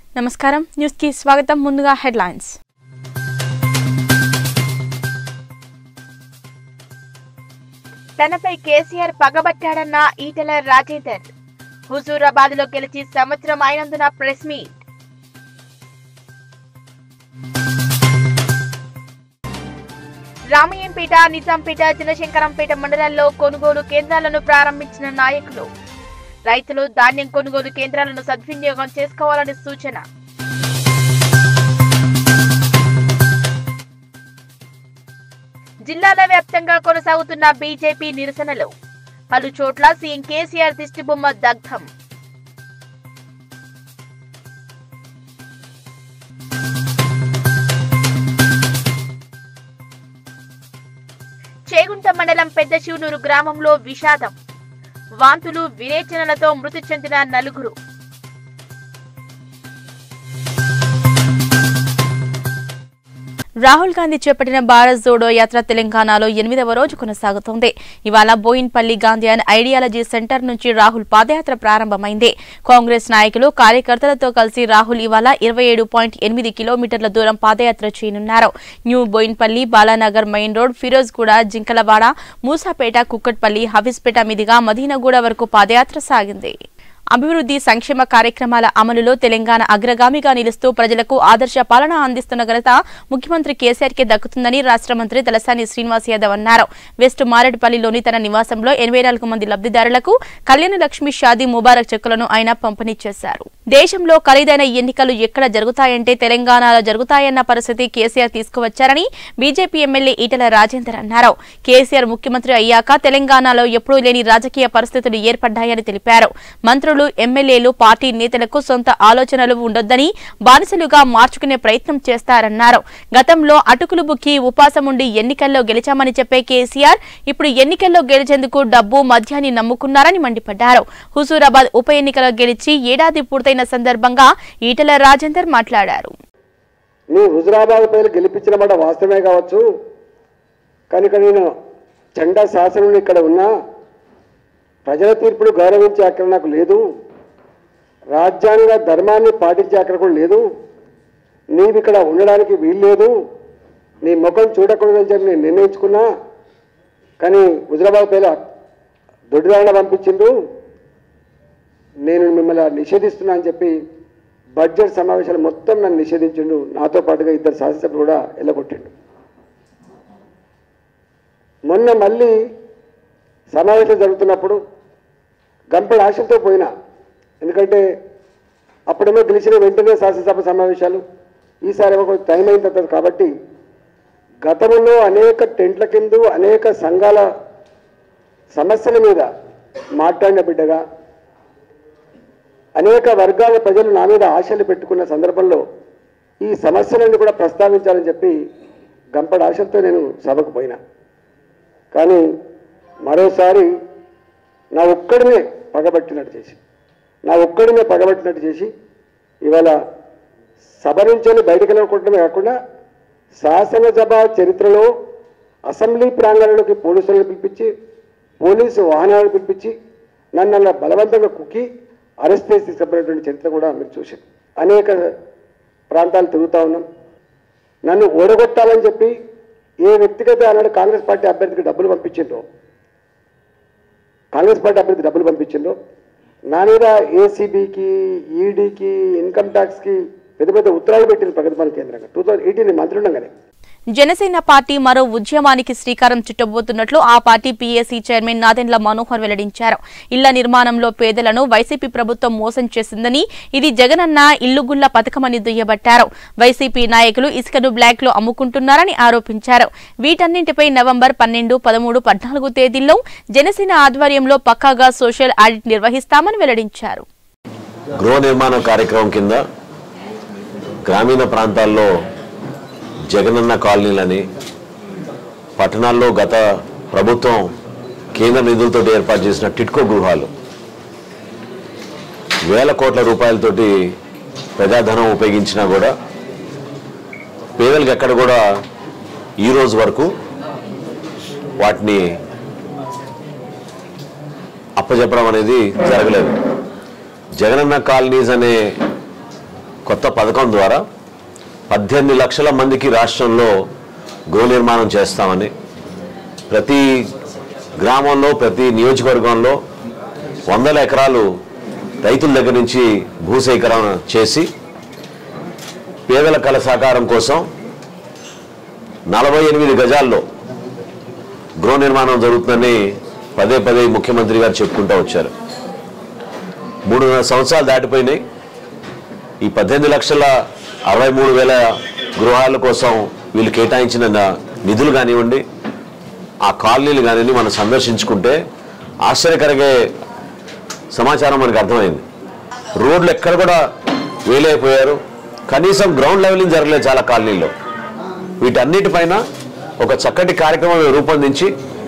నమస్కారం న్యూస్ కి స్వాగతం ముందుగా హెడ్లైన్స్ తనపై కేసీఆర్ పగబట్టాడన్న ఈటెల రాజేందర్ హుజూరాబాద్ లో గెలిచి సంవత్సరం అయినందున ప్రెస్ మీట్ రామయ్యంపేట నిజాంపేట జనశంకరంపేట మండలాల్లో కొనుగోలు కేంద్రాలను ప్రారంభించిన నాయకులు రైతులు ధాన్యం కొనుగోలు కేంద్రాలను సద్వినియోగం చేసుకోవాలని సూచన జిల్లాల వ్యాప్తంగా కొనసాగుతున్న బీజేపీ నిరసనలు పలు చోట్ల సీఎం కేసీఆర్ దిష్టిబొమ్మ దగ్ధం చేగుంట మండలం పెద్ద శివనూరు గ్రామంలో విషాదం వాంతులు విరేచనలతో మృతి చెందిన నలుగురు రాహుల్ గాంధీ చేపట్టిన భారత్ జోడో యాత్ర తెలంగాణలో ఎనిమిదవ రోజు కొనసాగుతోంది ఇవాళ బోయిన్పల్లి గాంధీయన్ ఐడియాలజీ సెంటర్ నుంచి రాహుల్ పాదయాత్ర ప్రారంభమైంది కాంగ్రెస్ నాయకులు కార్యకర్తలతో కలిసి రాహుల్ ఇవాళ ఇరవై ఏడు పాయింట్ ఎనిమిది కిలోమీటర్ల దూరం పాదయాత్ర చేయనున్నారు new Boinpally Balanagar main road Firozguda Jinkalawada Moosapet Kukatpally Hafeezpet మీదుగా మదీనగూడ వరకు పాదయాత్ర సాగింది అభివృద్ధి సంక్షేమ కార్యక్రమాల అమలులో తెలంగాణ అగ్రగామిగా నిలుస్తూ ప్రజలకు ఆదర్శ పాలన అందిస్తున్న ఘనత ముఖ్యమంత్రి కేసీఆర్ కే దక్కుతుందని రాష్ట్ర మంత్రి తలసాని శ్రీనివాస్ యాదవ్ అన్నారు వెస్ట్ మారేడుపల్లిలోని తన నివాసంలో ఎనభై నాలుగు మంది లబ్ధిదారులకు కళ్యాణ లక్ష్మి షాదీ ముబారక్ చెక్కులను ఆయన పంపిణీ చేశారు దేశంలో ఖరీదైన ఎన్నికలు ఎక్కడ జరుగుతాయంటే తెలంగాణలో జరుగుతాయన్న పరిస్థితి కేసీఆర్ తీసుకువచ్చారని బీజేపీ ఎమ్మెల్యే ఈటల రాజేందర్ అన్నారు కేసీఆర్ ముఖ్యమంత్రి అయ్యాక తెలంగాణలో ఎప్పుడూ లేని రాజకీయ పరిస్థితులు ఏర్పడ్డాయని తెలిపారు మంత్రులు ఎమ్మెల్యేలు పార్టీ నేతలకు సొంత ఆలోచనలు ఉండొద్దని బానిసలుగా మార్చుకునే ప్రయత్నం చేస్తారన్నారు గతంలో అటుకులు బుక్కి ఉపాసం ఉండి ఎన్నికల్లో గెలిచామని చెప్పే కేసీఆర్ ఇప్పుడు ఎన్నికల్లో గెలిచేందుకు డబ్బు మద్యాన్ని నమ్ముకున్నారని మండిపడ్డారు హుజూరాబాద్ ఉప ఎన్నికలో గెలిచి ఏడాది పూర్తయిన సందర్భంగా ఈటల రాజేందర్ మాట్లాడారు నీ హుజురాబాద్ ప్రజలు గెలిపించిన మాట వాస్తవమే కావచ్చు కనుక నేను చండా శాసనం ఇక్కడ ఉన్నా ప్రజల తీర్పును గౌరవించే అక్కడ నాకు లేదు రాజ్యాంగ ధర్మాన్ని పాటించే అక్కడ కూడా లేదు నీవు ఇక్కడ ఉండడానికి వీలు లేదు నీ ముఖం చూడకూడదని చెప్పి నేను నిర్ణయించుకున్నా కానీ హుజురాబాద్ ప్రజలు దొడ్డిదారణ పంపించిండ్రు నేను మిమ్మల్ని నిషేధిస్తున్నా అని చెప్పి బడ్జెట్ సమావేశాలు మొత్తం నన్ను నిషేధించిండు నాతో పాటుగా ఇద్దరు శాసనసభ్యులు కూడా ఎల్లగొట్టిండు మొన్న మళ్ళీ సమావేశం జరుగుతున్నప్పుడు గంపెడు ఆశలతో పోయినా ఎందుకంటే అప్పుడేమో గెలిచిన వెంటనే శాసనసభ సమావేశాలు ఈసారి ఏమో కొంచెం టైం అయిన తర్వాత కాబట్టి గతంలో అనేక టెంట్ల కింద అనేక సంఘాల సమస్యల మీద మాట్లాడిన బిడ్డగా అనేక వర్గాల ప్రజలు నా మీద ఆశలు పెట్టుకున్న సందర్భంలో ఈ సమస్యలన్నీ కూడా ప్రస్తావించాలని చెప్పి గంపడ ఆశలతో నేను సభకు పోయినా కానీ మరోసారి నా ఒక్కడినే పగబట్టినట్టు చేసి నా ఒక్కడినే పగబట్టినట్టు చేసి ఇవాళ సభ నుంచి బయటకు వెళ్ళకుండమే కాకుండా శాసనసభ చరిత్రలో అసెంబ్లీ ప్రాంగణంలోకి పోలీసులను పిలిపించి పోలీసు వాహనాలను పిలిపించి నన్ను అలా బలవంతంగా కుక్కి అరెస్ట్ చేసి తీసుకుపోయినటువంటి చరిత్ర కూడా మీరు చూశారు అనేక ప్రాంతాలు తిరుగుతూ ఉన్నాం నన్ను ఓడగొట్టాలని చెప్పి ఏ వ్యక్తిగత ఆనాడు కాంగ్రెస్ పార్టీ అభ్యర్థికి డబ్బులు పంపించిండ్రో కాంగ్రెస్ పార్టీ అభ్యర్థి డబ్బులు పంపించిండ్రో నా మీద ఏసీబీకి ఈడీకి ఇన్కమ్ ట్యాక్స్కి పెద్ద పెద్ద ఉత్తరాలు పెట్టింది ప్రగతి భవన్ కేంద్రంగా టూ థౌజండ్ ఎయిటీన్ మంత్రి ఉండగానే జనసేన పార్టీ మరో ఉద్యమానికి శ్రీకారం చుట్టబోతున్నట్లు ఆ party PAC chairman Nadendla Manohar వెల్లడించారు ఇళ్ల నిర్మాణంలో పేదలను వైసీపీ ప్రభుత్వం మోసం చేసిందని ఇది జగనన్న ఇల్లుగుళ్ల పథకమని దుయ్యబట్టారు వైసీపీ నాయకులు ఇసుకను బ్లాక్ లో అమ్ముకుంటున్నారని ఆరోపించారు వీటన్నింటిపై నవంబర్ పన్నెండు పదమూడు పద్నాలుగు తేదీల్లో జనసేన ఆధ్వర్యంలో పక్కాగా సోషల్ ఆడిట్ నిర్వహిస్తామని వెల్లడించారు గృహ నిర్మాణ కార్యక్రమం కింద గ్రామీణ ప్రాంతాల్లో జగనన్న కాలనీలని పట్టణాల్లో గత ప్రభుత్వం కేంద్ర నిధులతో ఏర్పాటు చేసిన టిట్కో గృహాలు వేల కోట్ల రూపాయలతోటి ప్రజాధనం ఉపయోగించినా కూడా పేదలకు ఎక్కడ కూడా ఈ రోజు వరకు వాటిని అప్పచెప్పడం అనేది జరగలేదు జగనన్న కాలనీస్ అనే కొత్త పథకం ద్వారా పద్దెనిమిది లక్షల మందికి రాష్ట్రంలో గృహ నిర్మాణం చేస్తామని ప్రతి గ్రామంలో ప్రతి నియోజకవర్గంలో వందల ఎకరాలు రైతుల దగ్గర నుంచి భూసేకరణ చేసి పేదల కళ సాకారం కోసం నలభై ఎనిమిది గజాల్లో గృహ నిర్మాణం జరుగుతుందని పదే పదే ముఖ్యమంత్రి గారు చెప్పుకుంటూ వచ్చారు మూడున్నర సంవత్సరాలు దాటిపోయినాయి ఈ పద్దెనిమిది లక్షల అరవై మూడు వేల గృహాల కోసం వీళ్ళు కేటాయించిన న- నిధులు కానివ్వండి ఆ కాలనీలు కానివ్వండి మనం సందర్శించుకుంటే ఆశ్చర్యకరంగా సమాచారం మనకు అర్థమైంది రోడ్లు ఎక్కడ కూడా వేలైపోయారు కనీసం గ్రౌండ్ లెవెలింగ్ జరగలేదు చాలా కాలనీల్లో వీటన్నిటిపైన ఒక చక్కటి కార్యక్రమం రూపొందించి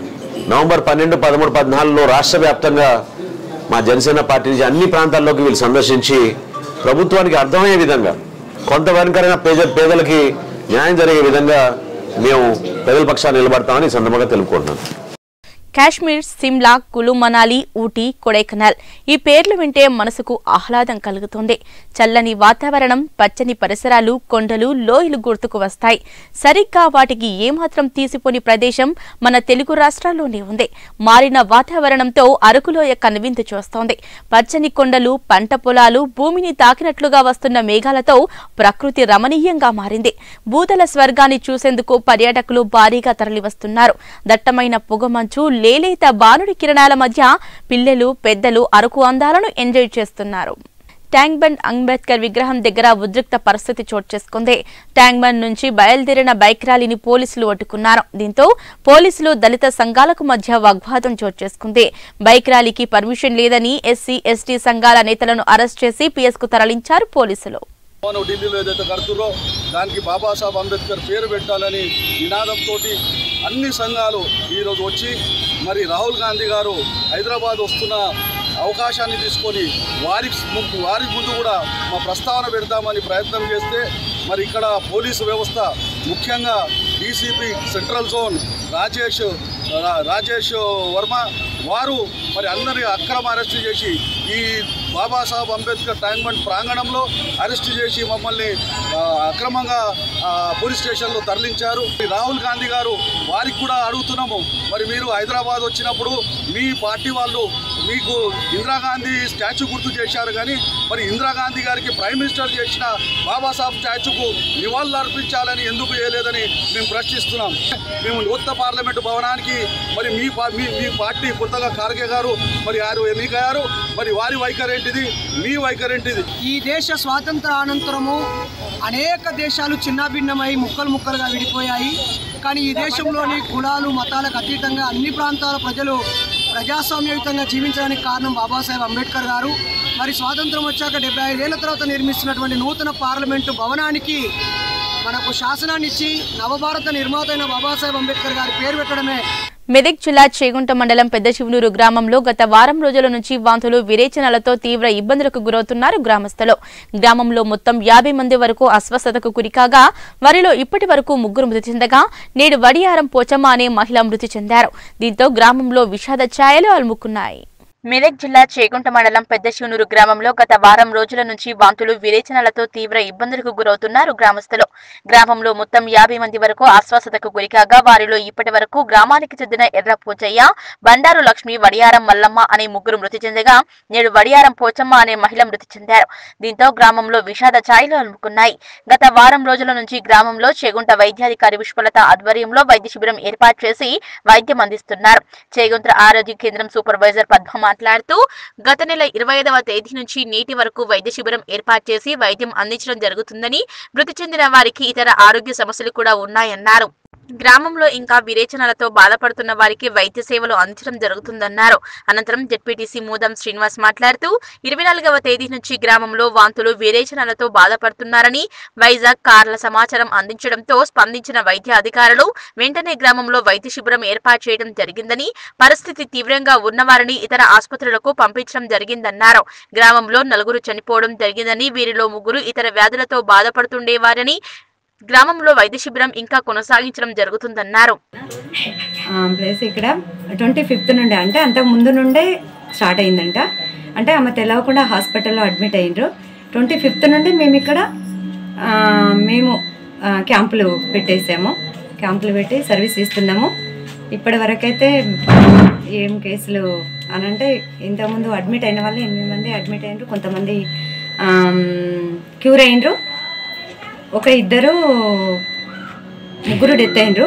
నవంబర్ పన్నెండు పదమూడు పద్నాలుగులో రాష్ట్ర వ్యాప్తంగా మా జనసేన పార్టీ నుంచి అన్ని ప్రాంతాల్లోకి వీళ్ళు సందర్శించి ప్రభుత్వానికి అర్థమయ్యే విధంగా కొంతవరకైనా పేద పేదలకి న్యాయం జరిగే విధంగా మేము ప్రజల పక్షాన్ని నిలబడతామని ఈ సందర్భంగా తెలుపుకుంటున్నాను కాశ్మీర్ సిమ్లా కులు మనాలి ఊటీ కొడైకెనాల్ ఈ పేర్లు వింటే మనసుకు ఆహ్లాదం కలుగుతుంది చల్లని వాతావరణం పచ్చని పరిసరాలు కొండలు లోయలు గుర్తుకు వస్తాయి సరిగ్గా వాటికి ఏమాత్రం తీసిపోని ప్రదేశం మన తెలుగు రాష్ట్రాల్లోనే ఉంది మారిన వాతావరణంతో అరకులోయ కనువిందు చూస్తోంది పచ్చని కొండలు పంట పొలాలు భూమిని తాకినట్లుగా వస్తున్న మేఘాలతో ప్రకృతి రమణీయంగా మారింది భూతల స్వర్గాన్ని చూసేందుకు పర్యాటకులు భారీగా తరలివస్తున్నారు దట్టమైన పొగమంచు లేలేత బానుడి కిరణాల మధ్య పిల్లలు పెద్దలు అరకు అందాలను ఎంజాయ్ చేస్తున్నారు ట్యాంక్ బండ్ అంబేద్కర్ విగ్రహం దగ్గర ఉద్రిక్త పరిస్థితి చోటు చేసుకుంది ట్యాంక్ బండ్ నుంచి బయలుదేరిన బైక్ ర్యాలీని పోలీసులు అడ్డుకున్నారు దీంతో పోలీసులు దళిత సంఘాలకు మధ్య వాగ్వాదం చోటు చేసుకుంది బైక్ ర్యాలీకి పర్మిషన్ లేదని ఎస్సీ ఎస్టీ సంఘాల నేతలను అరెస్ట్ చేసి పిఎస్ కు తరలించారు పోలీసులు భవనం ఢిల్లీలో ఏదైతే కడుతురో దానికి బాబాసాహెబ్ అంబేద్కర్ పేరు పెట్టాలని నినాదంతో అన్ని సంఘాలు ఈరోజు వచ్చి మరి రాహుల్ గాంధీ గారు హైదరాబాద్ వస్తున్న అవకాశాన్ని తీసుకొని వారి ము- వారి ముందు కూడా మా ప్రస్తావన పెడతామని ప్రయత్నం చేస్తే మరి ఇక్కడ పోలీసు వ్యవస్థ ముఖ్యంగా డీసీపీ సెంట్రల్ జోన్ రాజేష్ రా- రాజేష్ వర్మ వారు మరి అందరి అక్రమ అరెస్టు చేసి ఈ బాబాసాహెబ్ అంబేద్కర్ ట్యాంక్ బండ్ ప్రాంగణంలో అరెస్ట్ చేసి మమ్మల్ని ఆ, అక్రమంగా ఆ, పోలీస్ స్టేషన్లో తరలించారు ఈ రాహుల్ గాంధీ గారు వారికి కూడా అడుగుతున్నాము మరి మీరు హైదరాబాద్ వచ్చినప్పుడు మీ పార్టీ వాళ్ళు మీకు ఇందిరాగాంధీ స్టాచ్యూ గుర్తు చేశారు కానీ మరి ఇందిరాగాంధీ గారికి ప్రైమ్ మినిస్టర్ చేసిన బాబాసాహెబ్ స్టాచ్యూకు నివాళులు అర్పించాలని ఎందుకు చేయలేదని మేము ప్రశ్నిస్తున్నాం మేము కొత్త పార్లమెంటు భవనానికి మరి మీ పా- మీ మీ పార్టీ కొత్తగా ఖార్గే గారు మరి వారు ఎన్నికయ్యారు మరి వారి వైఖరి ఏంటిది మీ వైఖరి ఏంటిది ఈ దేశ స్వాతంత్ర అనంతరము అనేక దేశాలు చిన్నాభిన్నమై ముక్కలు ముక్కలుగా విడిపోయాయి కానీ ఈ దేశంలోని కులాలు మతాలకు అతీతంగా అన్ని ప్రాంతాల ప్రజలు ప్రజాస్వామ్యయుతంగా జీవించడానికి కారణం బాబాసాహెబ్ అంబేద్కర్ గారు మరి స్వాతంత్రం వచ్చాక డెబ్బై ఐదేళ్ల తర్వాత నిర్మిస్తున్నటువంటి నూతన పార్లమెంటు భవనానికి మనకు శాసనాన్ని ఇచ్చి నవభారత నిర్మాత అయిన బాబాసాహెబ్ అంబేద్కర్ గారి పేరు పెట్టడమే మెదక్ జిల్లా చేగుంట మండలం పెద్ద శివులూరు గ్రామంలో గత వారం రోజుల నుంచి వాంతులు విరేచనాలతో తీవ్ర ఇబ్బందులకు గురవుతున్నారు గ్రామస్తులు గ్రామంలో మొత్తం యాభై మంది వరకు అస్వస్థతకు గురికాగా వారిలో ఇప్పటి వరకు ముగ్గురు మృతి చెందగా నేడు వడియారం పోచమ్మ అనే మహిళ మృతి చెందారు దీంతో గ్రామంలో విషాద ఛాయలు అలుముకున్నాయి మెదక్ జిల్లా చేగుంట మండలం పెద్ద శివనూరు గ్రామంలో గత వారం రోజుల నుంచి వాంతులు విరేచనాలతో తీవ్ర ఇబ్బందులకు గురవుతున్నారు గ్రామస్తులు గ్రామంలో మొత్తం యాభై మంది వరకు అస్వస్థతకు గురికాగా వారిలో ఇప్పటి వరకు గ్రామానికి చెందిన ఎర్ర పూజయ్య బండారు లక్ష్మి వడియారం మల్లమ్మ అనే ముగ్గురు మృతి చెందగా నేడు వడియారం పోచమ్మ అనే మహిళ మృతి చెందారు దీంతో గ్రామంలో విషాద ఛాయలు అలుముకున్నాయి గత వారం రోజుల నుంచి గ్రామంలో చేగుంట వైద్యాధికారి విశ్వలత ఆధ్వర్యంలో వైద్య శిబిరం ఏర్పాటు చేసి వైద్యం అందిస్తున్నారు చేగుంట ఆరోగ్య కేంద్రం సూపర్వైజర్ పద్మ మాట్లాడుతూ గత నెల ఇరవై ఐదవ తేదీ నుంచి నేటి వరకు వైద్య శిబిరం ఏర్పాటు చేసి వైద్యం అందించడం జరుగుతుందని మృతి చెందిన వారికి ఇతర ఆరోగ్య సమస్యలు కూడా ఉన్నాయన్నారు గ్రామంలో ఇంకా విరేచనాలతో బాధపడుతున్న వారికి వైద్య సేవలు అందించడం జరుగుతుందన్నారు అనంతరం జెడ్పీటీసీ మూదం శ్రీనివాస్ మాట్లాడుతూ ఇరవై నాలుగవ తేదీ నుంచి గ్రామంలో వాంతులు విరేచనాలతో బాధపడుతున్నారని వైజాగ్ కార్ల సమాచారం అందించడంతో స్పందించిన వైద్య అధికారులు వెంటనే గ్రామంలో వైద్య శిబిరం ఏర్పాటు చేయడం జరిగిందని పరిస్థితి తీవ్రంగా ఉన్నవారిని ఇతర ఆసుపత్రులకు పంపించడం జరిగిందన్నారు గ్రామంలో నలుగురు చనిపోవడం జరిగిందని వీరిలో ముగ్గురు ఇతర వ్యాధులతో బాధపడుతుండేవారని గ్రామంలో వైద్య శిబిరం ఇంకా కొనసాగించడం జరుగుతుందన్నారు ప్లస్ ఇక్కడ ట్వంటీ ఫిఫ్త్ నుండే అంటే అంతకు ముందు నుండే స్టార్ట్ అయిందంట అంటే ఆమె తెలవకుండా హాస్పిటల్లో అడ్మిట్ అయ్యిండ్రు ట్వంటీ ఫిఫ్త్ నుండి మేము ఇక్కడ ఆ, మేము ఆ, క్యాంపులు పెట్టేసాము క్యాంపులు పెట్టి సర్వీస్ ఇస్తున్నాము ఇప్పటి వరకైతే ఏం కేసులు అని అంటే ఇంతకుముందు అడ్మిట్ అయిన వాళ్ళు ఎనిమిది మంది అడ్మిట్ అయినరు కొంతమంది క్యూర్ అయినరు ఒక ఇద్దరు ముగ్గురు డెత్ అయినరు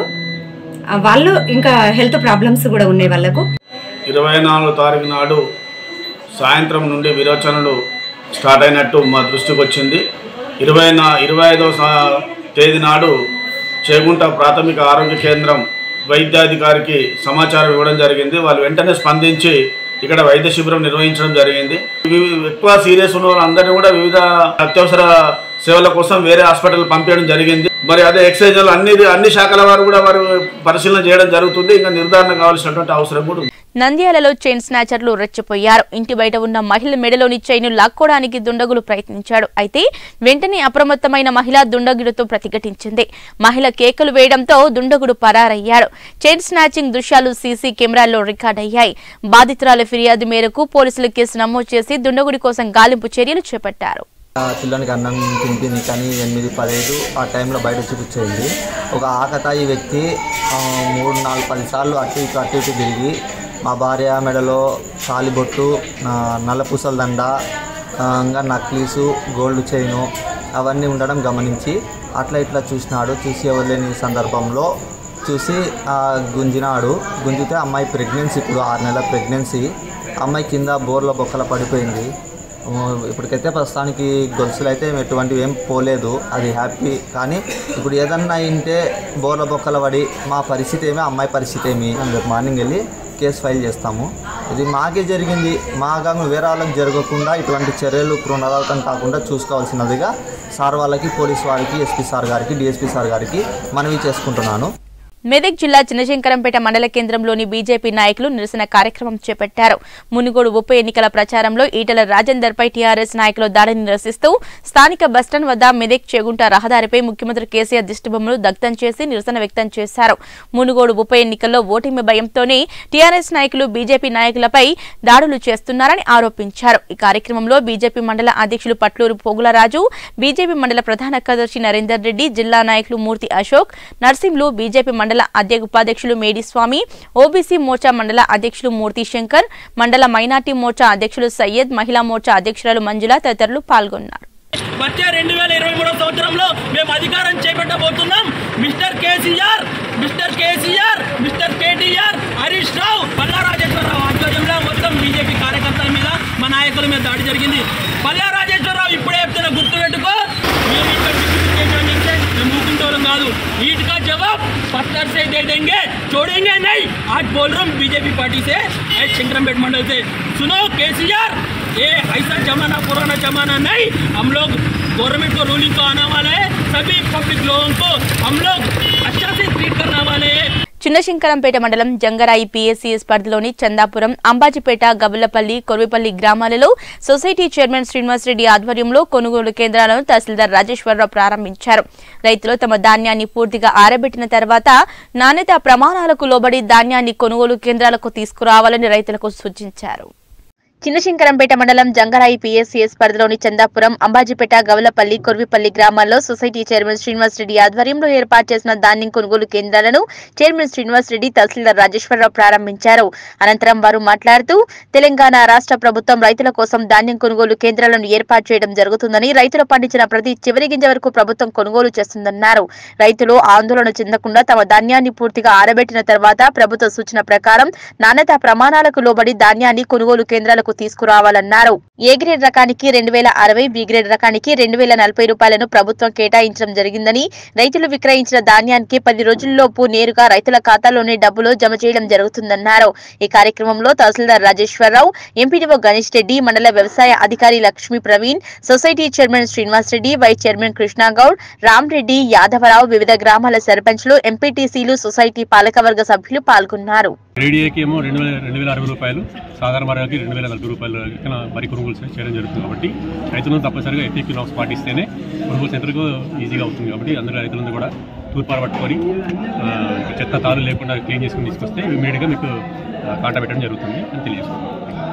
ఆ, వాళ్ళు ఇంకా హెల్త్ ప్రాబ్లమ్స్ కూడా ఉన్నాయి వాళ్ళకు ఇరవై నాలుగో తారీఖు నాడు సాయంత్రం నుండి విరోచనలు స్టార్ట్ అయినట్టు మా దృష్టికి వచ్చింది ఇరవై నా ఇరవై ఐదవ సా- తేదీ నాడు చేగుంట ప్రాథమిక ఆరోగ్య కేంద్రం వైద్యాధికారికి సమాచారం ఇవ్వడం జరిగింది వాళ్ళు వెంటనే స్పందించి ఇక్కడ వైద్య శిబిరం నిర్వహించడం జరిగింది ఇవి ఎక్కువ సీరియస్ ఉన్న వాళ్ళందరినీ కూడా వివిధ అత్యవసర సేవల కోసం వేరే హాస్పిటల్ పంపించడం జరిగింది మరి అదే ఎక్సైజ్ అన్ని అన్ని శాఖల వారు కూడా వారు పరిశీలన చేయడం జరుగుతుంది ఇంకా నిర్ధారణ కావాల్సినటువంటి అవసరం కూడా ఉంది నంద్యాలలో చైన్ స్నాచర్లు రెచ్చిపోయారు ఇంటి బయట ఉన్న మహిళ మెడలోని చైన్ లాక్కోవడానికి దుండగులు ప్రయత్నించాడు అయితే వెంటనే అప్రమత్తమైన మహిళ దుండగుడితో ప్రతిఘటించింది మహిళ కేకలు వేయడంతో దుండగుడు పరారయ్యాడు చైన్ స్నాచింగ్ దృశ్యాలు సీసీ కెమెరాల్లో రికార్డయ్యాయి బాధితురాల ఫిర్యాదు మేరకు పోలీసులు కేసు నమోదు చేసి దుండగుడి కోసం గాలింపు చర్యలు చేపట్టారు ఆ పిల్లానికి అన్నం తినిపింది కానీ ఎనిమిది పదహైదు ఆ టైంలో బయట చూపించేది ఒక ఆకతాయి వ్యక్తి ఆ, మూడు నాలుగు పది సార్లు అటు ఇటు అటు ఇటు తిరిగి మా భార్య మెడలో తాలిబొట్టు ఆ, నల్ల పూసల దండ ఆ, ఇంకా నక్లీసు గోల్డ్ చైను అవన్నీ ఉండడం గమనించి అట్లా ఇట్లా చూసినాడు చూసి ఎవరు లేని సందర్భంలో చూసి ఆ, గుంజినాడు గుంజితే అమ్మాయి ప్రెగ్నెన్సీ ఇప్పుడు ఆరు నెలల ప్రెగ్నెన్సీ అమ్మాయి కింద బోర్ల బొక్కల పడిపోయింది ఆ, ఇప్పటికైతే ప్రస్తుతానికి గొలుసులు అయితే ఎటువంటివి ఏం పోలేదు అది హ్యాపీ కానీ ఇప్పుడు ఏదన్నా అయింటే బోర్ల బొక్కల పడి మా పరిస్థితి ఏమి అమ్మాయి పరిస్థితి ఏమి అని రేపు మార్నింగ్ వెళ్ళి కేసు ఫైల్ చేస్తాము ఇది మాకే జరిగింది మా కాకుండా వేరే వాళ్ళకి జరగకుండా ఇటువంటి చర్యలు పునరావృతం కాకుండా చూసుకోవాల్సినదిగా సార్ వాళ్ళకి పోలీస్ వారికి ఎస్పీ సార్ గారికి డిఎస్పీ సార్ గారికి మనవి చేసుకుంటున్నాను మెదక్ జిల్లా చిన్నశంకరంపేట మండల కేంద్రంలోని బీజేపీ నాయకులు నిరసన కార్యక్రమం చేపట్టారు మునుగోడు ఉప ఎన్నికల ప్రచారంలో ఈటల రాజేందర్ పై టీఆర్ఎస్ నాయకులు దాడిని నిరసిస్తూ స్థానిక బస్టాండ్ వద్ద మెదక్ చేగుంట రహదారిపై ముఖ్యమంత్రి కేసీఆర్ దిష్టిబొమ్మలు దగ్ధం చేసి నిరసన వ్యక్తం చేశారు మునుగోడు ఉప ఎన్నికల్లో ఓటమి భయంతోనే టీఆర్ఎస్ నాయకులు బీజేపీ నాయకులపై దాడులు చేస్తున్నారని ఆరోపించారు ఈ కార్యక్రమంలో బీజేపీ మండల అధ్యక్షులు పట్లూరు పోగులరాజు బీజేపీ మండల ప్రధాన కార్యదర్శి నరేందర్ రెడ్డి జిల్లా నాయకులు మూర్తి అశోక్ నర్సింలు బీజేపీ మండల అధ్యక్ష ఉపాధ్యక్షులు మేడిస్వామి ఓబీసీ మోర్చా మండల అధ్యక్షులు మూర్తి శంకర్ మండల మైనార్టీ మోర్చా అధ్యక్షులు సయ్యద్ మహిళా మోర్చా అధ్యక్షురాలు మంజుల తదితరులు పాల్గొన్నారు వచ్చే రెండు వేల ఇరవై మూడో సంవత్సరంలో మేము అధికారం చేపట్టబోతున్నాం mister KCR mister KCR mister KTR Harish Rao Palla Rajeshwararao ఆధ్వర్యంలో మొత్తం బీజేపీ కార్యకర్తల మీద మా నాయకుల మీద దాడి జరిగింది పల్లా రాజేశ్వరరావు ఇప్పుడే చెప్తున్నా గుర్తుపెట్టుకో మీరు ఇక్కడ డిస్ట్రిబ్యూట్ చేసామని చెప్తే మేము ఊరుకుంటోళ్ళం కాదు ఈట్కా జవాబ్ पत्थर से दे देंगे छोड़ेंगे नहीं आज बोल रहा हूँ बीजेपी पार्टी से आज शंकरमपेट मंडल से सुनो केसीआर ये ऐसा जमाना पुराना जमाना नहीं हम लोग गवर्नमेंट को रूलिंग को आने वाला है सभी पब्लिक लोगों को हम लोग अच्छा से ट्रीट करने वाले हैं చిన్నశంకరంపేట మండలం జంగరాయి పిఎస్సిఎస్ పరిధిలోని చందాపురం అంబాజీపేట గబులపల్లి కొర్విపల్లి గ్రామాలలో సొసైటీ చైర్మన్ శ్రీనివాస్ రెడ్డి ఆధ్వర్యంలో కొనుగోలు కేంద్రాలను తహసీల్దార్ రాజేశ్వరరావు ప్రారంభించారు రైతులు తమ ధాన్యాన్ని పూర్తిగా ఆరబెట్టిన తర్వాత నాణ్యత ప్రమాణాలకు లోబడి ధాన్యాన్ని కొనుగోలు కేంద్రాలకు తీసుకురావాలని రైతులకు సూచించారు చిన్నశంకరంపేట మండలం జంగరాయి పిఎస్సిఎస్ పరిధిలోని చందాపురం అంబాజీపేట గవలపల్లి కొర్విపల్లి గ్రామాల్లో సొసైటీ చైర్మన్ శ్రీనివాస్ రెడ్డి ఆధ్వర్యంలో ఏర్పాటు చేసిన ధాన్యం కొనుగోలు కేంద్రాలను చైర్మన్ శ్రీనివాస్ రెడ్డి తహసీల్దార్ రాజేశ్వరరావు ప్రారంభించారు అనంతరం వారు మాట్లాడుతూ తెలంగాణ రాష్ట్ర ప్రభుత్వం రైతుల కోసం ధాన్యం కొనుగోలు కేంద్రాలను ఏర్పాటు చేయడం జరుగుతుందని రైతులు పండించిన ప్రతి చివరి గింజ వరకు ప్రభుత్వం కొనుగోలు చేస్తుందన్నారు రైతులు ఆందోళన చెందకుండా తమ ధాన్యాన్ని పూర్తిగా ఆరబెట్టిన తర్వాత ప్రభుత్వ సూచన ప్రకారం నాణ్యత ప్రమాణాలకు లోబడి ధాన్యాన్ని కొనుగోలు కేంద్రాలకు తీసుకురావాలన్నారు ఏ గ్రేడ్ రకానికి రెండు వేల అరవై బి గ్రేడ్ రకానికి రెండు వేల నలభై రూపాయలను ప్రభుత్వం కేటాయించడం జరిగిందని రైతులు విక్రయించిన ధాన్యానికి పది రోజుల్లోపు నేరుగా రైతుల ఖాతాలోనే డబ్బులు జమ చేయడం జరుగుతుందన్నారు ఈ కార్యక్రమంలో తహసీల్దార్ రాజేశ్వరరావు ఎంపీడీఓ గణేష్ రెడ్డి మండల వ్యవసాయ అధికారి Lakshmi Praveen society chairman Srinivas Reddy vice chairman Krishnagoud Ram Reddy Yadavarao వివిధ గ్రామాల సర్పంచ్లు ఎంపీటీసీలు సొసైటీ పాలకవర్గ సభ్యులు పాల్గొన్నారు రేడియోకి ఏమో రెండు వేల రెండు వేల అరవై రూపాయలు సాధారణ మరొకకి రెండు వేల నలభై రూపాయలు ఇక్కడ వరి కొనుగోలు చేయడం జరుగుతుంది కాబట్టి రైతులను తప్పనిసరిగా ఎఫెక్టివ్ నామ్స్ పాటిస్తేనే కొనుగోలు సెంటర్కు ఈజీగా అవుతుంది కాబట్టి అందరూ రైతులందరూ కూడా తూర్పార పట్టుకొని ఆ, చెత్త తారు లేకుండా క్లీన్ చేసుకుని తీసుకొస్తే ఇమీడియట్గా మీకు ఆ, కాంటా పెట్టడం జరుగుతుంది అని తెలియజేస్తున్నాను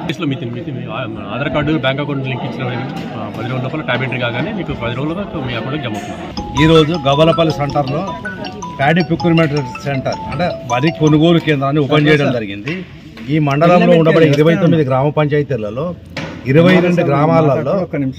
కేసులో మీ మీ మీ Aadhaar card bank account link ఇచ్చిన ఆ, పది రోజుల లోపల ట్యాబ్ ఎంట్రీ కాగానే మీకు పది రోజుల్లో మీ అకౌంట్కి జమ అవుతుంది ఈరోజు గవ్వలపల్లి సెంటర్లో ప్యాడీ ప్రొక్యూర్మెంట్ సెంటర్ అంటే వరి కొనుగోలు కేంద్రాన్ని ఓపెన్ చేయడం జరిగింది ఈ మండలంలో ఉండబడే ఇరవై తొమ్మిది గ్రామ పంచాయతీలలో ఇరవై రెండు గ్రామాలలో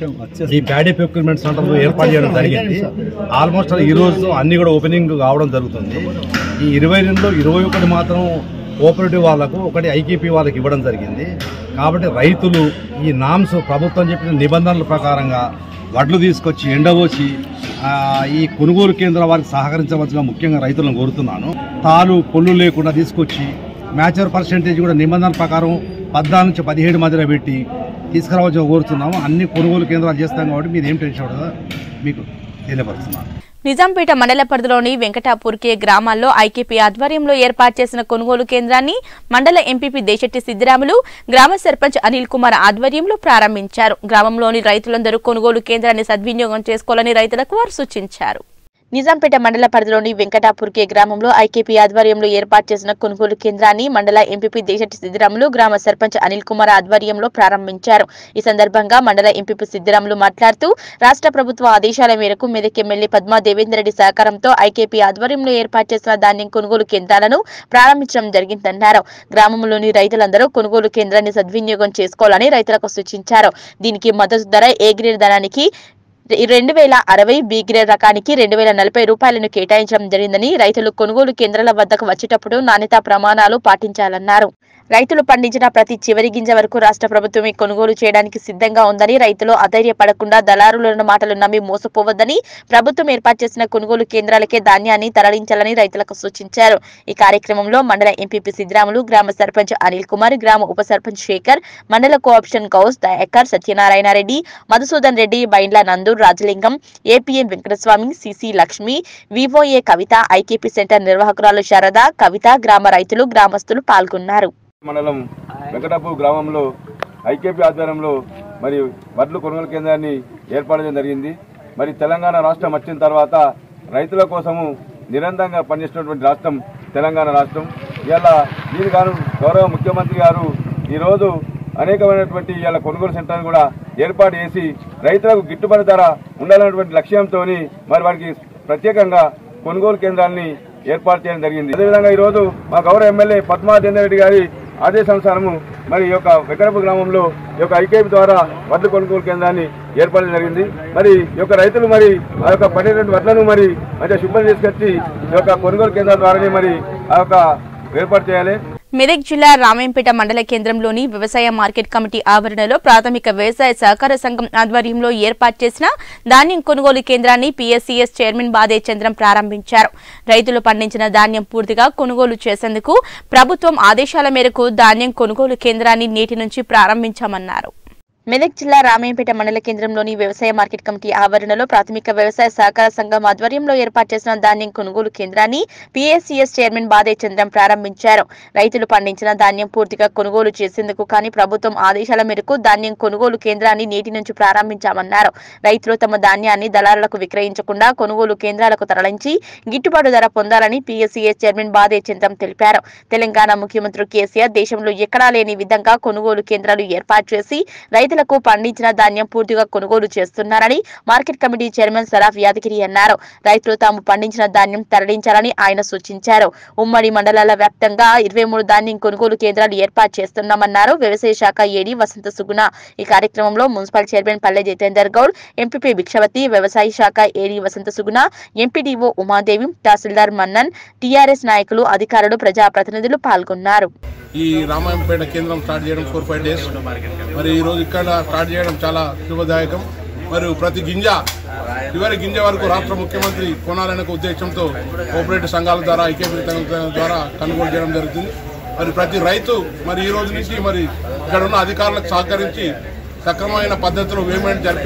ఈ ప్యాడీ ప్రొక్యూర్మెంట్ సెంటర్ ఏర్పాటు చేయడం జరిగింది ఆల్మోస్ట్ ఈ రోజు అన్ని కూడా ఓపెనింగ్ కావడం జరుగుతుంది ఈ ఇరవై రెండులో ఇరవై ఒకటి మాత్రం కోఆపరేటివ్ వాళ్ళకు ఒకటి ఐకేపీ వాళ్ళకి ఇవ్వడం జరిగింది కాబట్టి రైతులు ఈ నామ్స్ ప్రభుత్వం చెప్పిన నిబంధనల ప్రకారంగా వడ్లు తీసుకొచ్చి ఎండబోసి ఆ, ఈ కొనుగోలు కేంద్రం వారికి సహకరించవలసిన ముఖ్యంగా రైతులను కోరుతున్నాను తాలు పొల్లు లేకుండా తీసుకొచ్చి మ్యాచర్ పర్సెంటేజ్ కూడా నిబంధనల ప్రకారం పద్నాలుగు నుంచి పదిహేడు మధ్యలో పెట్టి తీసుకురావాల్సిన కోరుతున్నాము అన్ని కొనుగోలు కేంద్రాలు చేస్తాం కాబట్టి మీరు ఏం టెన్షన్ పడదో మీకు తెలియపరుస్తున్నాను నిజాంపేట మండల పరిధిలోని వెంకటాపూర్కే గ్రామాల్లో ఐకేపీ ఆధ్వర్యంలో ఏర్పాటు చేసిన కొనుగోలు కేంద్రాన్ని మండల ఎంపీపీ దేశెట్టి సిద్దిరాములు గ్రామ సర్పంచ్ అనిల్ కుమార్ ఆధ్వర్యంలో ప్రారంభించారు గ్రామంలోని రైతులందరూ కొనుగోలు కేంద్రాన్ని సద్వినియోగం చేసుకోవాలని రైతులకు వారు సూచించారు నిజాంపేట మండల పరిధిలోని వెంకటాపూర్కే గ్రామంలో ఐకేపీ ఆధ్వర్యంలో ఏర్పాటు చేసిన కొనుగోలు కేంద్రాన్ని మండల ఎంపీపీ దేశెట్టి సిద్దిరాములు గ్రామ సర్పంచ్ అనిల్ కుమార్ ఆధ్వర్యంలో ప్రారంభించారు ఈ సందర్భంగా మండల ఎంపీపీ సిద్దిరాములు మాట్లాడుతూ రాష్ట్ర ప్రభుత్వ ఆదేశాల మేరకు మెదక్ ఎమ్మెల్యే పద్మా దేవేందర్ రెడ్డి సహకారంతో ఐకేపీ ఆధ్వర్యంలో ఏర్పాటు చేసిన ధాన్యం కొనుగోలు కేంద్రాలను ప్రారంభించడం జరిగిందన్నారు గ్రామంలోని రైతులందరూ కొనుగోలు కేంద్రాన్ని సద్వినియోగం చేసుకోవాలని రైతులకు సూచించారు దీనికి మద్దతు ధర ఏ గ్రేడ్ ధనానికి రెండు వేల అరవై బి గ్రేడ్ రకానికి రెండు వేల నలభై రూపాయలను కేటాయించడం జరిగిందని రైతులు కొనుగోలు కేంద్రాల వద్దకు వచ్చేటప్పుడు నాణ్యతా ప్రమాణాలు పాటించాలన్నారు రైతులు పండించిన ప్రతి చివరి గింజ వరకు రాష్ట్ర ప్రభుత్వమే కొనుగోలు చేయడానికి సిద్ధంగా ఉందని రైతులు అధైర్యపడకుండా దళారుల మాటలు నమ్మి మోసపోవద్దని ప్రభుత్వం ఏర్పాటు చేసిన కొనుగోలు కేంద్రాలకే ధాన్యాన్ని తరలించాలని రైతులకు సూచించారు ఈ కార్యక్రమంలో మండల ఎంపీపీ సిద్దిరాములు గ్రామ సర్పంచ్ అనిల్ కుమార్ గ్రామ ఉప సర్పంచ్ శేఖర్ మండల co-option Gous Dayakar Satyanarayana Reddy Madhusudan Reddy Bindla Nandur Rajalingam APM Venkataswamy CC Lakshmi VOA Kavitha IKP centre నిర్వాహకురాలు శారద కవిత గ్రామ రైతులు గ్రామస్తులు పాల్గొన్నారు మండలం వెంకటాపూర్ గ్రామంలో ఐకేపీ ఆధ్వర్యంలో మరి వడ్లు కొనుగోలు కేంద్రాన్ని ఏర్పాటు చేయడం జరిగింది మరి తెలంగాణ రాష్ట్రం వచ్చిన తర్వాత రైతుల కోసము నిరంతరంగా పనిచేస్తున్నటువంటి రాష్ట్రం తెలంగాణ రాష్ట్రం ఇవాళ దీని గారు గౌరవ ముఖ్యమంత్రి గారు ఈరోజు అనేకమైనటువంటి ఇవాళ కొనుగోలు సెంటర్ను కూడా ఏర్పాటు చేసి రైతులకు గిట్టుబాటు ధర ఉండాలన్నటువంటి లక్ష్యంతో మరి వారికి ప్రత్యేకంగా కొనుగోలు కేంద్రాన్ని ఏర్పాటు చేయడం జరిగింది అదేవిధంగా ఈరోజు మా గౌరవ ఎమ్మెల్యే పద్మాదేందర్ రెడ్డి గారి ఆదేశానుసారము మరి ఈ యొక్క వెంకటపు గ్రామంలో ఈ యొక్క ఐకేపీ ద్వారా వడ్ల కొనుగోలు కేంద్రాన్ని ఏర్పాటు జరిగింది మరి ఈ యొక్క రైతులు మరి ఆ యొక్క పన్నెండు వడ్లను మరి మంచిగా శుభ్రం చేసుకొచ్చి ఈ యొక్క కొనుగోలు కేంద్రాల ద్వారానే మరి ఆ యొక్క ఏర్పాటు చేయాలి మెదక్ జిల్లా రామాయంపేట మండల కేంద్రంలోని వ్యవసాయ మార్కెట్ కమిటీ ఆవరణలో ప్రాథమిక వ్యవసాయ సహకార సంఘం ఆధ్వర్యంలో ఏర్పాటు చేసిన ధాన్యం కొనుగోలు కేంద్రాన్ని పీఎస్సీఎస్ చైర్మన్ బాదే చంద్రం ప్రారంభించారు రైతులు పండించిన ధాన్యం పూర్తిగా కొనుగోలు చేసేందుకు ప్రభుత్వం ఆదేశాల మేరకు ధాన్యం కొనుగోలు కేంద్రాన్ని నేటి నుంచి ప్రారంభించామన్నారు మెదక్ జిల్లా రామాయంపేట మండల కేంద్రంలోని వ్యవసాయ మార్కెట్ కమిటీ ఆవరణలో ప్రాథమిక వ్యవసాయ సహకార సంఘం ఆధ్వర్యంలో ఏర్పాటు చేసిన ధాన్యం కొనుగోలు కేంద్రాన్ని పీఎస్సీఎస్ చైర్మన్ బాదే చంద్రం ప్రారంభించారు రైతులు పండించిన ధాన్యం పూర్తిగా కొనుగోలు చేసేందుకు కానీ ప్రభుత్వం ఆదేశాల మేరకు ధాన్యం కొనుగోలు కేంద్రాన్ని నేటి నుంచి ప్రారంభించామన్నారు రైతులు తమ ధాన్యాన్ని దళారులకు విక్రయించకుండా కొనుగోలు కేంద్రాలకు తరలించి గిట్టుబాటు ధర పొందాలని పీఎస్సీఎస్ చైర్మన్ బాదే చంద్రం తెలిపారు తెలంగాణ ముఖ్యమంత్రి కేసీఆర్ దేశంలో ఎక్కడా లేని విధంగా కొనుగోలు కేంద్రాలు ఏర్పాటు చేసి రైతులకు పండించిన ధాన్యం పూర్తిగా కొనుగోలు చేస్తున్నారని market committee chairman Saraf Yadagiri అన్నారు రైతులు తాము పండించిన ధాన్యం తరలించాలని ఆయన సూచించారు ఉమ్మడి మండలాల వ్యాప్తంగా ఇరవై మూడు ధాన్యం కొనుగోలు కేంద్రాలు ఏర్పాటు చేస్తున్నామన్నారు వ్యవసాయ శాఖ ఏడీ వసంత సుగుణ ఈ కార్యక్రమంలో మున్సిపల్ చైర్మన్ పల్లె జితేందర్ గౌడ్ ఎంపీపీ భిక్షవతి వ్యవసాయ శాఖ AD Vasantha Suguna MPDO Umadevi tahsildar Mannan TRS నాయకులు అధికారులు ప్రజాప్రతినిధులు పాల్గొన్నారు ఈ రామాయంపేట కేంద్రం స్టార్ట్ చేయడం ఫోర్ ఫైవ్ డేస్ మరి ఈ రోజు ఇక్కడ స్టార్ట్ చేయడం చాలా శుభదాయకం మరియు ప్రతి గింజ చివరి గింజ వరకు రాష్ట్ర ముఖ్యమంత్రి కొనాలనే ఒక ఉద్దేశంతో కోఆపరేటివ్ సంఘాల ద్వారా ఐక్యపీ సంఘాల ద్వారా కొనుగోలు చేయడం జరుగుతుంది మరి ప్రతి రైతు మరి ఈ రోజు నుంచి మరి ఇక్కడ ఉన్న అధికారులకు సహకరించి సక్రమమైన పద్ధతిలో పేమెంట్ జరిపి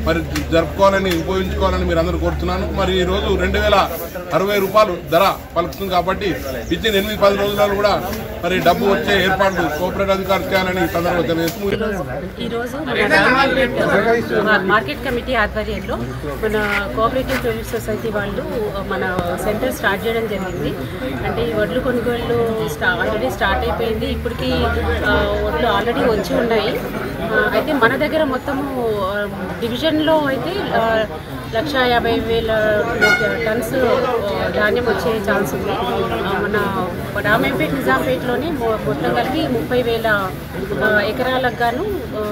మరి జరుపుకోవాలని ఉపయోగించుకోవాలని మీరు అందరూ కోరుతున్నాను మరి ఈ రోజు రెండు వేల అరవై రూపాయలు ధర పలుకుతుంది కాబట్టి ఇచ్చిన ఎనిమిది పది రోజులలో కూడా మరి డబ్బు వచ్చే ఏర్పాట్లు కోఆపరేటివ్ అధికారులు చేయాలని ఈ సందర్భంగా తెలియజేస్తూ ఈరోజు మన రామాయణ మార్కెట్ కమిటీ ఆధ్వర్యంలో మన కోఆపరేటివ్ క్రెడిట్ సొసైటీ వాళ్ళు మన సెంటర్ స్టార్ట్ చేయడం జరిగింది అంటే ఈ వడ్లు కొనుగోళ్ళు స్టా ఆల్రెడీ స్టార్ట్ అయిపోయింది ఇప్పటికి ఆ, వడ్లు ఆల్రెడీ వచ్చి ఉన్నాయి ఆ, అయితే మన దగ్గర మొత్తము ఆ, డివిజన్లో అయితే ఆ, లక్ష యాభై వేల టన్స్ ఆ, ధాన్యం వచ్చే ఛాన్స్ ఉంది ఆ, మన రామాయంపేట నిజాంపేటలోనే మొ- మొత్తం కలిపి ముప్పై వేల ఆ, ఎకరాలకు గాను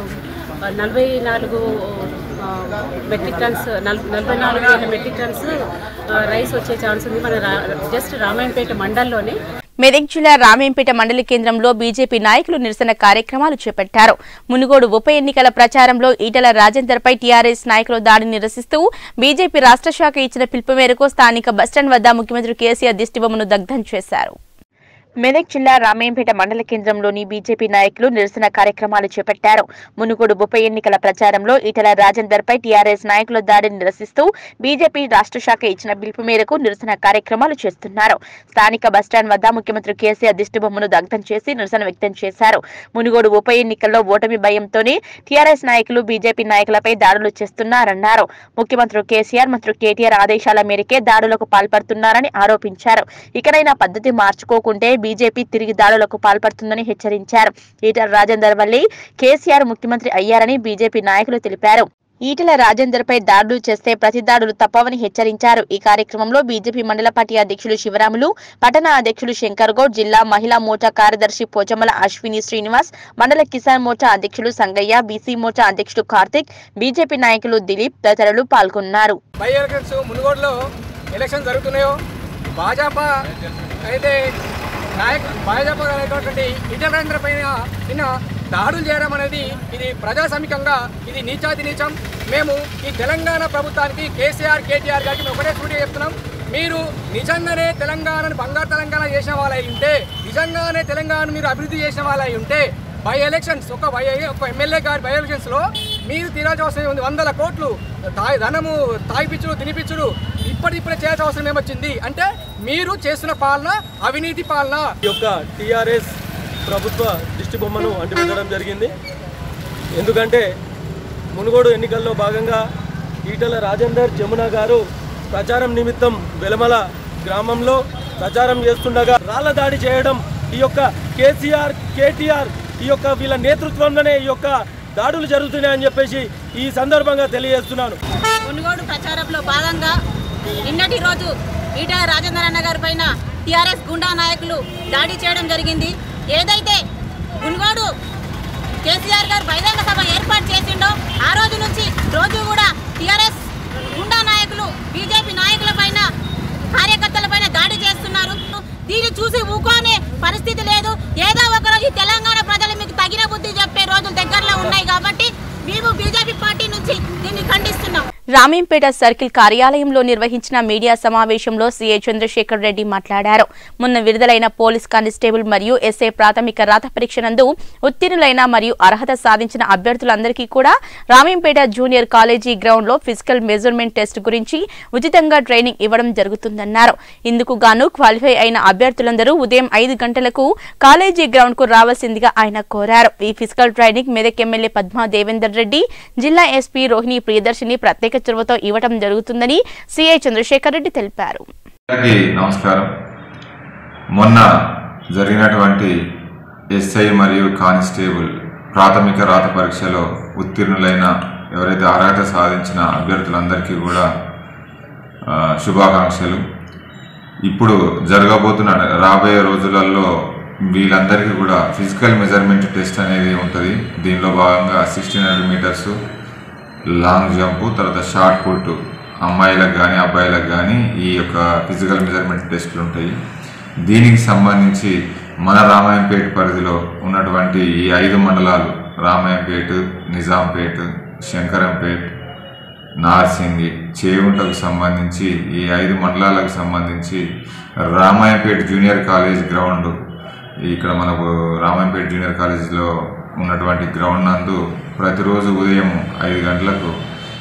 ఆ, నలభై నాలుగు ఆ, మెట్రిక్ టన్స్ నల్- నలభై నాలుగు వేల మెట్రిక్ టన్స్ ఆ, రైస్ వచ్చే ఛాన్స్ ఉంది మన రా- జస్ట్ రామాయంపేట మండల్లోనే మెదక్ జిల్లా రామేంపేట మండలి కేంద్రంలో బీజేపీ నాయకులు నిరసన కార్యక్రమాలు చేపట్టారు మునుగోడు ఉప ఎన్నికల ప్రచారంలో ఈటల రాజేందర్పై టీఆర్ఎస్ నాయకులు దాడిని నిరసిస్తూ బీజేపీ రాష్ట్ర శాఖ ఇచ్చిన పిలుపు మేరకు స్థానిక బస్టాండ్ వద్ద ముఖ్యమంత్రి కేసీఆర్ దిష్టిబొమ్మను దగ్ధం చేశారు మెదక్ జిల్లా రామేంపేట మండల కేంద్రంలోని బీజేపీ నాయకులు నిరసన కార్యక్రమాలు చేపట్టారు మునుగోడు ఉప ఎన్నికల ప్రచారంలో ఈటల రాజేందర్ పై టీఆర్ఎస్ నాయకుల దాడిని నిరసిస్తూ బీజేపీ రాష్ట్ర శాఖ ఇచ్చిన పిలుపు మేరకు నిరసన కార్యక్రమాలు చేస్తున్నారు స్థానిక బస్టాండ్ వద్ద ముఖ్యమంత్రి కేసీఆర్ దిష్టిబొమ్మను దగ్ధం చేసి నిరసన వ్యక్తం చేశారు మునుగోడు ఉప ఎన్నికల్లో ఓటమి భయంతోనే టీఆర్ఎస్ నాయకులు బీజేపీ నాయకులపై దాడులు చేస్తున్నారన్నారు ముఖ్యమంత్రి కేసీఆర్ మంత్రి కేటీఆర్ ఆదేశాల మేరకే దాడులకు పాల్పడుతున్నారని ఆరోపించారు ఇకనైనా పద్ధతి మార్చుకోకుంటే బీజేపీ తిరిగి దాడులకు పాల్పడుతుందని హెచ్చరించారు ఈటల రాజేందర్ వల్లి కేసీఆర్ ముఖ్యమంత్రి అయ్యారని బీజేపీ నాయకులు తెలిపారు ఈటల రాజేందర్ పై దాడులు చేస్తే ప్రతి దాడులు తప్పవని హెచ్చరించారు ఈ కార్యక్రమంలో బీజేపీ మండల పార్టీ అధ్యక్షులు శివరాములు పట్టణ అధ్యక్షులు శంకర్ గౌడ్ జిల్లా మహిళా మోర్చా కార్యదర్శి పోచమ్మల అశ్విని శ్రీనివాస్ మండల కిసాన్ మోర్చా అధ్యక్షులు సంగయ్య బీసీ మోర్చా అధ్యక్షుడు కార్తిక్ బీజేపీ నాయకులు దిలీప్ తదితరులు పాల్గొన్నారు బై ఎలక్షన్స్ మునుగోడులో ఎలక్షన్ జరుగుతున్నాయో భాజపా అయితే నాయక భాజపా అనేటువంటి ఇతరేంద్ర పైన నిన్న దాడులు చేయడం అనేది ఇది ప్రజాస్వామికంగా ఇది నీచాతి నీచం మేము ఈ తెలంగాణ ప్రభుత్వానికి కేసీఆర్ కేటీఆర్ గారికి మేము ఒకటే సూటి చెప్తున్నాం మీరు నిజంగానే తెలంగాణను బంగారు తెలంగాణ చేసిన వాళ్ళై ఉంటే నిజంగానే తెలంగాణ మీరు అభివృద్ధి చేసిన వాళ్ళై ఉంటే బై ఎలక్షన్స్ ఒక బై ఒక ఎమ్మెల్యే గారి బై ఎలక్షన్స్లో మీరు తీరాల్సిన అవసరం ఉంది వందల కోట్లు తాయి ధనము తాగిపిచ్చుడు తినిపిచ్చుడు ఇప్పటిప్పుడే చేయాల్సిన అవసరం ఏమొచ్చింది అంటే మీరు చేస్తున్న పాలన అవినీతి పాలన ఈ యొక్క టీఆర్ఎస్ ప్రభుత్వ దిష్టి బొమ్మను అంటిపెట్టడం జరిగింది ఎందుకంటే మునుగోడు ఎన్నికల్లో భాగంగా ఈటల రాజేందర్ జమున గారు ప్రచారం నిమిత్తం వెలమల గ్రామంలో ప్రచారం చేస్తుండగా రాళ్ల దాడి చేయడం ఈ యొక్క కేసీఆర్ కేటీఆర్ ఈ యొక్క వీళ్ళ నేతృత్వంలోనే ఈ యొక్క దాడులు జరుగుతున్నాయని చెప్పేసి ఈ సందర్భంగా తెలియజేస్తున్నాను మునుగోడు ప్రచారంలో భాగంగా నిన్నటి రోజు ఈటల రాజేంద్ర అన్న గారి పైన టీఆర్ఎస్ గుండా నాయకులు దాడి చేయడం జరిగింది ఏదైతే మునుగోడు కేసీఆర్ గారు బహిరంగ సభ ఏర్పాటు చేసిండో ఆ రోజు నుంచి రోజు కూడా టీఆర్ఎస్ గుండా నాయకులు బీజేపీ నాయకుల పైన కార్యకర్తల పైన దాడి చేస్తున్నారు దీన్ని చూసి ఊకోనే పరిస్థితి లేదు ఏదో ఒక రోజు ఈ తెలంగాణ ప్రజలు మీకు తగిన బుద్ధి చెప్పే రోజులు దగ్గరలో ఉన్నాయి కాబట్టి మేము బీజేపీ పార్టీ నుంచి దీన్ని ఖండిస్తున్నాం రామీంపేట సర్కిల్ కార్యాలయంలో నిర్వహించిన మీడియా సమావేశంలో సీఐ చంద్రశేఖర్ రెడ్డి మాట్లాడారు మొన్న విడుదలైన పోలీస్ కానిస్టేబుల్ మరియు ఎస్ఐ ప్రాథమిక రాత పరీక్ష నందు ఉత్తీర్ణులైన మరియు అర్హత సాధించిన అభ్యర్థులందరికీ కూడా రామీంపేట జూనియర్ కాలేజీ గ్రౌండ్ లో ఫిజికల్ మెజర్మెంట్ టెస్ట్ గురించి ఉచితంగా ట్రైనింగ్ ఇవ్వడం జరుగుతుందన్నారు ఇందుకు గాను క్వాలిఫై అయిన అభ్యర్థులందరూ ఉదయం ఐదు గంటలకు కాలేజీ గ్రౌండ్ కు రావాల్సిందిగా ఆయన కోరారు ఈ physical training Medak MLA Padma Devender Reddy జిల్లా ఎస్పీ రోహిణి ప్రియదర్శిని ప్రత్యేక చొరవతో ఇవ్వడం జరుగుతుందని సీఐ చంద్రశేఖర్ రెడ్డి తెలిపారు అందరికీ నమస్కారం మొన్న జరిగినటువంటి ఎస్ఐ మరియు కానిస్టేబుల్ ప్రాథమిక రాత పరీక్షలో ఉత్తీర్ణులైన ఎవరైతే అర్హత సాధించిన అభ్యర్థులందరికీ కూడా ఆ, శుభాకాంక్షలు ఇప్పుడు జరగబోతున్న రాబోయే రోజులలో వీళ్ళందరికీ కూడా ఫిజికల్ మెజర్మెంట్ టెస్ట్ అనేది ఉంటుంది దీనిలో భాగంగా sixteen hundred metres long jump తర్వాత షార్ట్ పుట్ అమ్మాయిలకు కానీ అబ్బాయిలకు కానీ ఈ యొక్క ఫిజికల్ మెజర్మెంట్ టెస్టులు ఉంటాయి దీనికి సంబంధించి మన రామాయంపేట పరిధిలో ఉన్నటువంటి ఈ ఐదు మండలాలు రామాయంపేట నిజాంపేట శంకరంపేట్ నార్సింగి చేగుంటకు సంబంధించి ఈ ఐదు మండలాలకు సంబంధించి రామాయంపేట జూనియర్ కాలేజ్ గ్రౌండ్ ఇక్కడ మనకు రామాయంపేట జూనియర్ కాలేజీలో ఉన్నటువంటి గ్రౌండ్ నందు ప్రతిరోజు ఉదయం ఐదు గంటలకు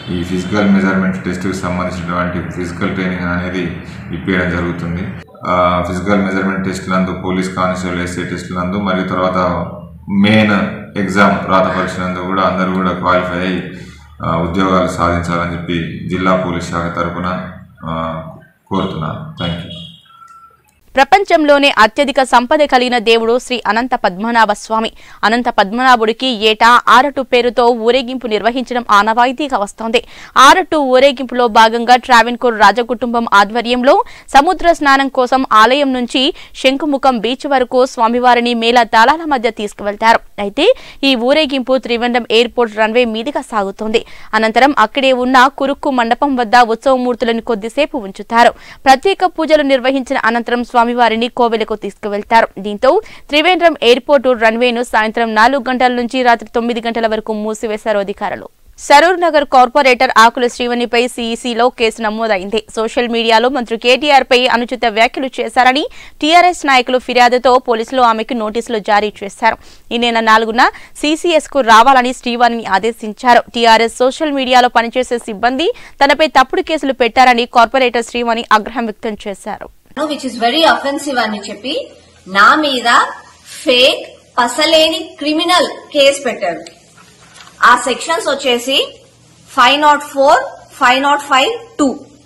ఈ ఫిజికల్ మెజర్మెంట్ టెస్ట్కి సంబంధించినటువంటి ఫిజికల్ ట్రైనింగ్ అనేది ఇప్పించడం జరుగుతుంది ఆ, ఫిజికల్ మెజర్మెంట్ టెస్ట్ నందు పోలీస్ కానిస్టేబుల్ ఎస్ఐ టెస్ట్ నందు మరియు తర్వాత మెయిన్ ఎగ్జామ్ రాత పరీక్ష నందు కూడా అందరూ కూడా క్వాలిఫై అయ్యి ఆ, ఉద్యోగాలు సాధించాలని చెప్పి జిల్లా పోలీస్ శాఖ తరపున ఆ, కోరుతున్నాను థ్యాంక్ యూ ప్రపంచంలోనే అత్యధిక సంపద కలిగిన దేవుడు శ్రీ అనంత పద్మనాభ స్వామి అనంత పద్మనాభుడికి ఏటా ఆరటు పేరుతో ఊరేగింపు నిర్వహించడం ఆనవాయితీగా వస్తోంది ఆరటు ఊరేగింపులో భాగంగా ట్రావెన్కోర్ రాజకుటుంబం ఆధ్వర్యంలో సముద్ర స్నానం కోసం ఆలయం నుంచి శంకుముఖం బీచ్ వరకు స్వామివారిని మేళ తాళాల మధ్య తీసుకువెళ్తారు అయితే ఈ ఊరేగింపు త్రివేంద్రం ఎయిర్పోర్ట్ రన్వే మీదుగా సాగుతోంది అనంతరం అక్కడే ఉన్న కురుక్కు మండపం వద్ద ఉత్సవమూర్తులను కొద్దిసేపు ఉంచుతారు ప్రత్యేక పూజలు నిర్వహించిన అనంతరం స్వామివారిని కోవెలకు తీసుకువెళ్తారు దీంతో త్రివేంద్రం ఎయిర్పోర్టు రన్వేను సాయంత్రం నాలుగు గంటల నుంచి రాత్రి తొమ్మిది గంటల వరకు మూసివేశారు అధికారులు సరూర్ నగర్ కార్పొరేటర్ ఆకుల శ్రీవనిపై సీఈసీలో కేసు నమోదైంది సోషల్ మీడియాలో మంత్రి కేటీఆర్ పై అనుచిత వ్యాఖ్యలు చేశారని టీఆర్ఎస్ నాయకులు ఫిర్యాదుతో పోలీసులు ఆమెకు నోటీసులు జారీ చేశారు ఈ నెల నాలుగున సీసీఎస్ కు రావాలని శ్రీవాణిని ఆదేశించారు టీఆర్ఎస్ సోషల్ మీడియాలో పనిచేసే సిబ్బంది తనపై తప్పుడు కేసులు పెట్టారని కార్పొరేటర్ శ్రీవాణి ఆగ్రహం వ్యక్తం చేశారు విచ్ ఇస్ వెరీ అఫెన్సివ్ అని చెప్పి నా మీద ఫేక్ పసలేని క్రిమినల్ కేసు పెట్టారు ఆ సెక్షన్స్ వచ్చేసి five nought four five nought five two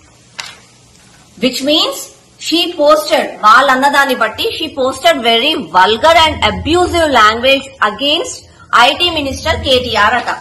which means she posted వాళ్ళన్న దాన్ని బట్టి she posted very vulgar and abusive language against IT minister KTR అట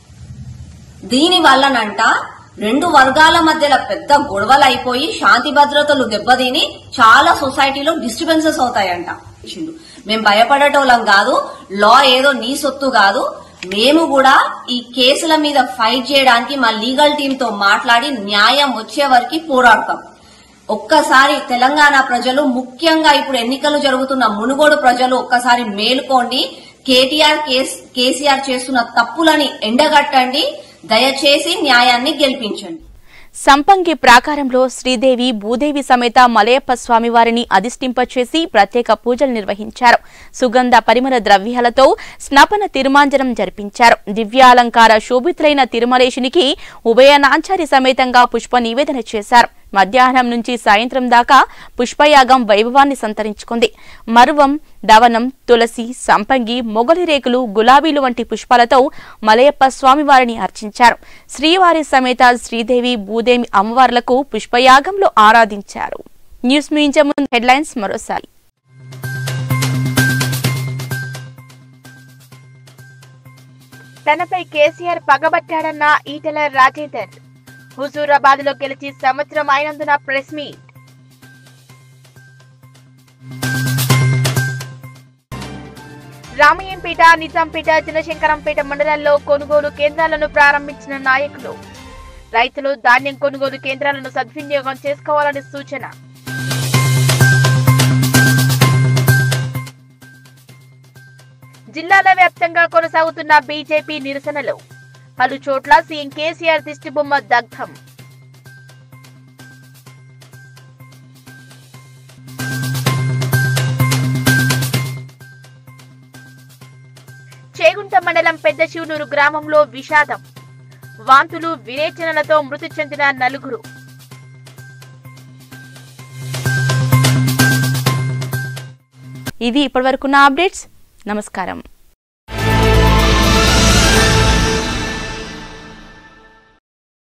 దీని వల్లనంట రెండు వర్గాల మధ్యలో పెద్ద గొడవలు అయిపోయి శాంతి భద్రతలు దెబ్బతిని చాలా సొసైటీలో డిస్టర్బెన్సెస్ అవుతాయంట ఇచ్చిండు. మేం భయపడేటోళ్ళం కాదు లా ఏదో నీ సొత్తు కాదు మేము కూడా ఈ కేసుల మీద ఫైట్ చేయడానికి మా లీగల్ టీమ్ తో మాట్లాడి న్యాయం వచ్చే వరకు పోరాడతాం ఒక్కసారి తెలంగాణ ప్రజలు ముఖ్యంగా ఇప్పుడు ఎన్నికలు జరుగుతున్న మునుగోడు ప్రజలు ఒక్కసారి మేలుకోండి కేటీఆర్ కేస్- కేసీఆర్ చేస్తున్న తప్పులని ఎండగట్టండి దయచేసి న్యాయాన్ని గెలిపించండి సంపంగి ప్రాకారంలో శ్రీదేవి భూదేవి సమేత మలయప్ప స్వామివారిని అధిష్టింపచేసి ప్రత్యేక పూజలు నిర్వహించారు సుగంధ పరిమళ ద్రవ్యాలతో స్నపన తిరుమాంజనం జరిపించారు దివ్యాలంకార శోభితులైన తిరుమలేశునికి ఉభయనాంచారి సమేతంగా పుష్ప నివేదన చేశారు మధ్యాహ్నం నుంచి సాయంత్రం దాకా పుష్పయాగం వైభవాన్ని సంతరించుకుంది మరువం దవనం తులసి సంపంగి మొగలి రేకులు గులాబీలు వంటి పుష్పాలతో మలయప్ప స్వామివారిని అర్చించారు శ్రీవారి సమేత శ్రీదేవి భూదేవి అమ్మవార్లకు పుష్పయాగంలో ఆరాధించారు న్యూస్ ముగించే ముందు హెడ్లైన్స్ మరోసారి తనపై కేసీఆర్ పగబట్టాడన్న ఈటెల రాజేందర్ హుజూరాబాద్ లో గెలిచి సంవత్సరం అయినందున ప్రెస్ మీట్ రామయ్యంపేట నిజాంపేట జనశంకరంపేట మండలాల్లో కొనుగోలు కేంద్రాలను ప్రారంభించిన నాయకులు రైతులు ధాన్యం కొనుగోలు కేంద్రాలను సద్వినియోగం చేసుకోవాలని సూచన జిల్లాల వ్యాప్తంగా కొనసాగుతున్న బీజేపీ నిరసనలు పలు చోట్ల సీఎం కేసీఆర్ దిష్టిబొమ్మ దగ్ధం చేగుంట మండలం పెద్ద శివనూరు గ్రామంలో విషాదం వాంతులు విరేచనలతో మృతి చెందిన నలుగురు ఇది ఇప్పటివరకున్న అప్డేట్స్ నమస్కారం